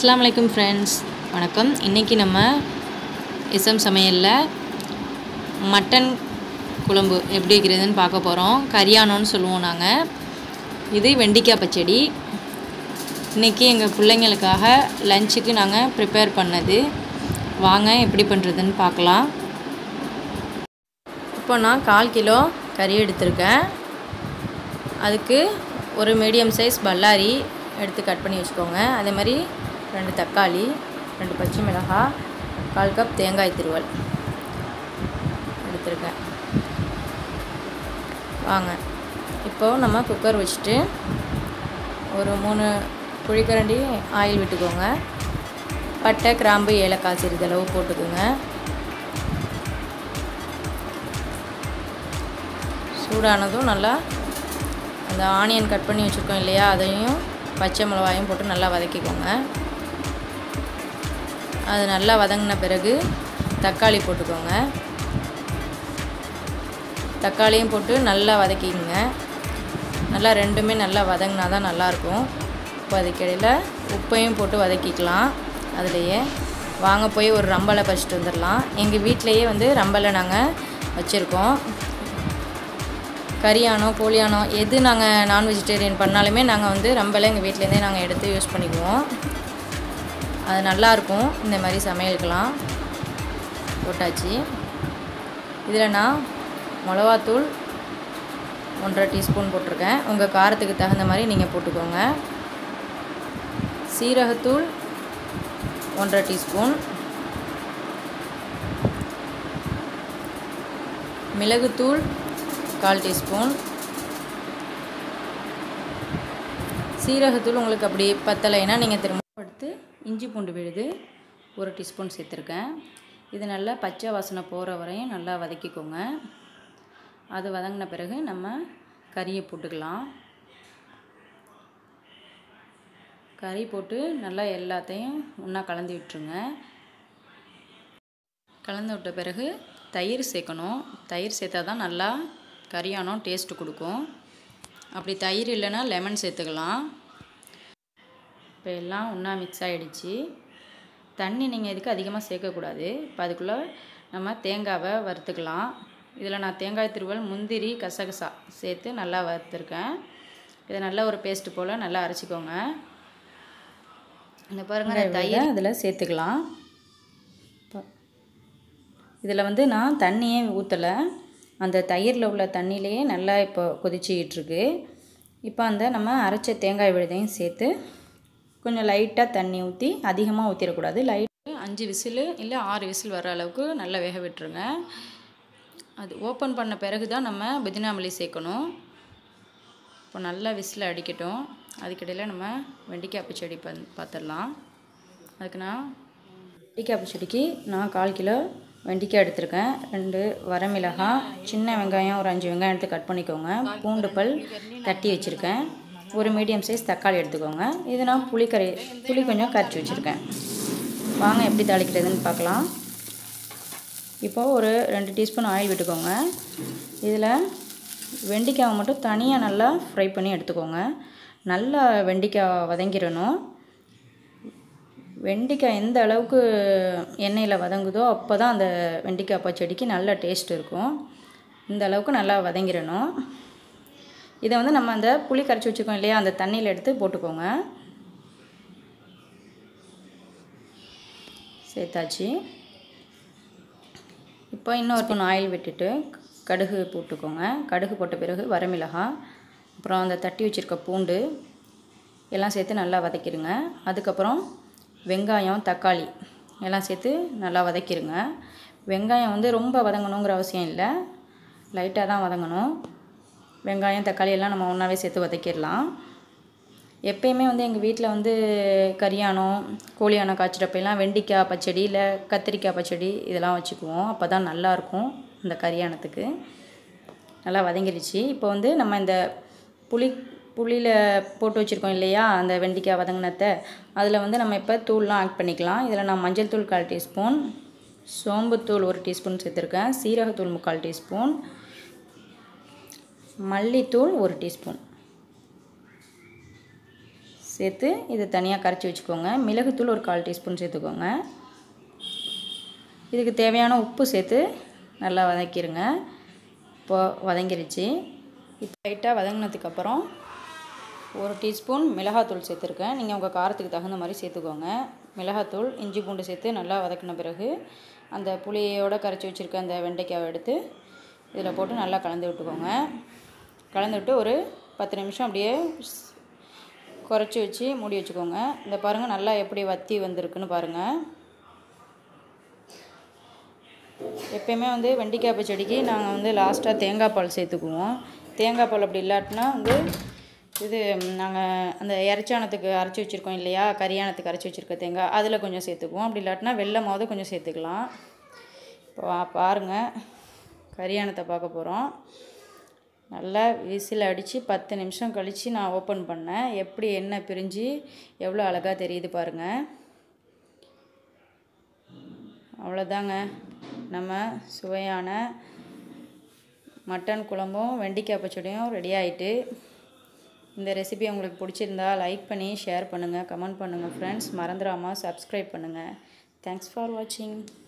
அஸ்ஸலாமு அலைக்கும் ஃப்ரெண்ட்ஸ் வணக்கம் இன்றைக்கி நம்ம இசம் சமையலில் மட்டன் குழம்பு எப்படி வைக்கிறதுன்னு பார்க்க போகிறோம் கரியானோன்னு சொல்லுவோம் நாங்கள் இது வெண்டிக்காய் பச்சடி இன்றைக்கி எங்கள் பிள்ளைங்களுக்காக லஞ்சுக்கு நாங்கள் ப்ரிப்பேர் பண்ணது வாங்க எப்படி பண்ணுறதுன்னு பார்க்கலாம் இப்போ நான் கால் கிலோ கறி எடுத்திருக்கேன் அதுக்கு ஒரு மீடியம் சைஸ் பல்லாரி எடுத்து கட் பண்ணி வச்சுக்கோங்க அதே மாதிரி ரெண்டு தக்காளி ரெண்டு பச்சை மிளகாய் கால் கப் தேங்காய் திருவல் எடுத்திருக்கேன் வாங்க இப்போது நம்ம குக்கர் வச்சுட்டு ஒரு மூணு குழிக்கரண்டி ஆயில் விட்டுக்கோங்க பட்டை கிராம்பு ஏலக்காய் சிறிதளவு போட்டுக்கோங்க சூடானதும் நல்லா அந்த ஆனியன் கட் பண்ணி வச்சுருக்கோம் இல்லையா அதையும் பச்சை மிளகாயும் போட்டு நல்லா வதக்கிக்கோங்க அது நல்லா வதங்கின பிறகு தக்காளி போட்டுக்கோங்க தக்காளியும் போட்டு நல்லா வதக்கிக்கோங்க நல்லா ரெண்டுமே நல்லா வதங்கினா தான் நல்லாயிருக்கும் இப்போ அதுக்கிடையில் உப்பையும் போட்டு வதக்கிக்கலாம் அதுலேயே வாங்க போய் ஒரு ரம்பலை பறிச்சிட்டு வந்துடலாம் எங்கள் வீட்டிலையே வந்து ரம்பலை நாங்கள் வச்சுருக்கோம் கறியானோ கோழியானோ எது நாங்கள் நான் வெஜிடேரியன் பண்ணாலுமே நாங்கள் வந்து ரம்பலை எங்கள் வீட்டிலேருந்தே நாங்கள் எடுத்து யூஸ் பண்ணிக்குவோம் அது நல்லாயிருக்கும் இந்த மாதிரி சமையலுக்கெலாம் போட்டாச்சு இதில் நான் மிளகாத்தூள் ஒன்றரை டீஸ்பூன் போட்டிருக்கேன் உங்கள் காரத்துக்கு தகுந்த மாதிரி நீங்கள் போட்டுக்கோங்க சீரகத்தூள் ஒன்றரை டீஸ்பூன் மிளகுத்தூள் கால் டீஸ்பூன் சீரகத்தூள் உங்களுக்கு அப்படி பத்தலைன்னா நீங்கள் திரும்ப எடுத்து இஞ்சி பூண்டு விழுது ஒரு டீஸ்பூன் சேர்த்துருக்கேன் இது நல்லா பச்சை வாசனை போகிற வரையும் நல்லா வதக்கிக்கோங்க அது வதங்கின பிறகு நம்ம கறியை போட்டுக்கலாம் கறி போட்டு நல்லா எல்லாத்தையும் ஒன்றா கலந்து விட்டுருங்க கலந்து விட்ட பிறகு தயிர் சேர்க்கணும் தயிர் சேர்த்தா தான் நல்லா கறியானம் டேஸ்ட்டு கொடுக்கும் அப்படி தயிர் இல்லைன்னா லெமன் சேர்த்துக்கலாம் இப்போ எல்லாம் ஒன்றா மிக்ஸ் ஆகிடுச்சு தண்ணி நீங்கள் எதுக்கு அதிகமாக சேர்க்கக்கூடாது இப்போ அதுக்குள்ளே நம்ம தேங்காவை வறுத்துக்கலாம் இதில் நான் தேங்காய் திருவல் முந்திரி கசகசா சேர்த்து நல்லா வறுத்துருக்கேன் இதை நல்லா ஒரு பேஸ்ட்டு போல் நல்லா அரைச்சிக்கோங்க இந்த பாருங்கள் தயிர் அதில் சேர்த்துக்கலாம் இதில் வந்து நான் தண்ணியே ஊற்றலை அந்த தயிரில் உள்ள தண்ணியிலையே நல்லா இப்போ கொதிச்சிக்கிட்டுருக்கு இப்போ அந்த நம்ம அரைச்ச தேங்காய் விழுதையும் சேர்த்து கொஞ்சம் லைட்டாக தண்ணி ஊற்றி அதிகமாக ஊற்றிடக்கூடாது லைட்டு அஞ்சு விசில் இல்லை ஆறு விசில் வர அளவுக்கு நல்லா வேக விட்டுருங்க அது ஓப்பன் பண்ண பிறகு தான் நம்ம புதினாமல்லி சேர்க்கணும் இப்போ நல்லா விசில் அடிக்கட்டும் அதுக்கிடையில் நம்ம வெண்டிக்காய் பச்சடி பண் பார்த்துடலாம் அதுக்கு நான் வெண்டிக்காய் பச்சடிக்கு நான் கால் கிலோ வெண்டிக்காய் எடுத்திருக்கேன் ரெண்டு வரமிளகாய் சின்ன வெங்காயம் ஒரு அஞ்சு வெங்காயம் எடுத்து கட் பண்ணிக்கோங்க பூண்டு பல் தட்டி வச்சுருக்கேன் ஒரு மீடியம் சைஸ் தக்காளி எடுத்துக்கோங்க இது நான் புளி கறி புளி கொஞ்சம் கரைச்சி வச்சுருக்கேன் வாங்க எப்படி தாளிக்கிறதுன்னு பார்க்கலாம் இப்போது ஒரு ரெண்டு டீஸ்பூன் ஆயில் விட்டுக்கோங்க இதில் வெண்டிக்காவை மட்டும் தனியாக நல்லா ஃப்ரை பண்ணி எடுத்துக்கோங்க நல்லா வெண்டிக்காய் வதங்கிடணும் வெண்டிக்காய் எந்த அளவுக்கு எண்ணெயில் வதங்குதோ அப்போ தான் அந்த வெண்டிக்காய் பச்சடிக்கு நல்ல டேஸ்ட் இருக்கும் இந்த அளவுக்கு நல்லா வதங்கிடணும் இதை வந்து நம்ம அந்த புளி கரைச்சி வச்சுருக்கோம் இல்லையா அந்த தண்ணியில் எடுத்து போட்டுக்கோங்க சேர்த்தாச்சு இப்போ இன்னொரு ஸ்பூன் ஆயில் விட்டுட்டு கடுகு போட்டுக்கோங்க கடுகு போட்ட பிறகு வரமிளகாய் அப்புறம் அந்த தட்டி வச்சுருக்க பூண்டு எல்லாம் சேர்த்து நல்லா வதக்கிடுங்க அதுக்கப்புறம் வெங்காயம் தக்காளி எல்லாம் சேர்த்து நல்லா வதக்கிடுங்க வெங்காயம் வந்து ரொம்ப வதங்கணுங்கிற அவசியம் இல்லை லைட்டாக தான் வதங்கணும் வெங்காயம் தக்காளி எல்லாம் நம்ம ஒன்றாவே சேர்த்து வதக்கிடலாம் எப்பயுமே வந்து எங்கள் வீட்டில் வந்து கரியானம் கோழியானம் காய்ச்சிறப்பெல்லாம் வெண்டிக்காய் பச்சடி இல்லை கத்திரிக்காய் பச்சடி இதெல்லாம் வச்சுக்குவோம் அப்போ தான் நல்லாயிருக்கும் இந்த கரியானத்துக்கு நல்லா வதங்கிடுச்சு இப்போ வந்து நம்ம இந்த புளி புளியில் போட்டு வச்சுருக்கோம் இல்லையா அந்த வெண்டிக்காய் வதங்கினத்தை அதில் வந்து நம்ம இப்போ தூள்லாம் ஆட் பண்ணிக்கலாம் இதில் நான் மஞ்சள் தூள் கால் டீஸ்பூன் சோம்புத்தூள் ஒரு டீஸ்பூன் சேர்த்துருக்கேன் சீரகத்தூள் முக்கால் டீஸ்பூன் மல்லித்தூள் ஒரு டீஸ்பூன் சேர்த்து இது தனியாக கரைச்சி வச்சுக்கோங்க மிளகுத்தூள் ஒரு கால் டீஸ்பூன் சேர்த்துக்கோங்க இதுக்கு தேவையான உப்பு சேர்த்து நல்லா வதக்கிடுங்க இப்போ வதங்கிருச்சு இப்போ லைட்டாக வதங்கினதுக்கப்புறம் ஒரு டீஸ்பூன் மிளகாத்தூள் சேர்த்துருக்கேன் நீங்கள் உங்கள் காரத்துக்கு தகுந்த மாதிரி சேர்த்துக்கோங்க மிளகாத்தூள் இஞ்சி பூண்டு சேர்த்து நல்லா வதக்கின பிறகு அந்த புளியோட கரைச்சி வச்சுருக்க அந்த வெண்டைக்காவை எடுத்து இதில் போட்டு நல்லா கலந்து விட்டுக்கோங்க கலந்து விட்டு ஒரு பத்து நிமிஷம் அப்படியே குறைச்சி வச்சு மூடி வச்சுக்கோங்க இந்த பாருங்கள் நல்லா எப்படி வத்தி வந்திருக்குன்னு பாருங்கள் எப்பயுமே வந்து வெண்டிக்காய் பச்சடிக்கு நாங்கள் வந்து லாஸ்ட்டாக தேங்காய் பால் சேர்த்துக்குவோம் தேங்காய் பால் அப்படி இல்லாட்டினா வந்து இது நாங்கள் அந்த இறைச்சானத்துக்கு அரைச்சி வச்சுருக்கோம் இல்லையா கரியானத்துக்கு அரைச்சி வச்சுருக்க தேங்காய் அதில் கொஞ்சம் சேர்த்துக்குவோம் அப்படி இல்லாட்டினா வெள்ளமாவது கொஞ்சம் சேர்த்துக்கலாம் இப்போ பாருங்கள் கரியானத்தை பார்க்க போகிறோம் நல்லா விசில் அடித்து பத்து நிமிஷம் கழித்து நான் ஓப்பன் பண்ணேன் எப்படி எண்ணெய் பிரிஞ்சு எவ்வளோ அழகாக தெரியுது பாருங்கள் அவ்வளோதாங்க நம்ம சுவையான மட்டன் குழம்பும் வெண்டிக்காய் பச்சடியும் ரெடி ஆகிட்டு இந்த ரெசிபி உங்களுக்கு பிடிச்சிருந்தா லைக் பண்ணி ஷேர் பண்ணுங்கள் கமெண்ட் பண்ணுங்கள் ஃப்ரெண்ட்ஸ் மறந்துடாமல் சப்ஸ்கிரைப் பண்ணுங்கள் தேங்க்ஸ் ஃபார் வாட்சிங்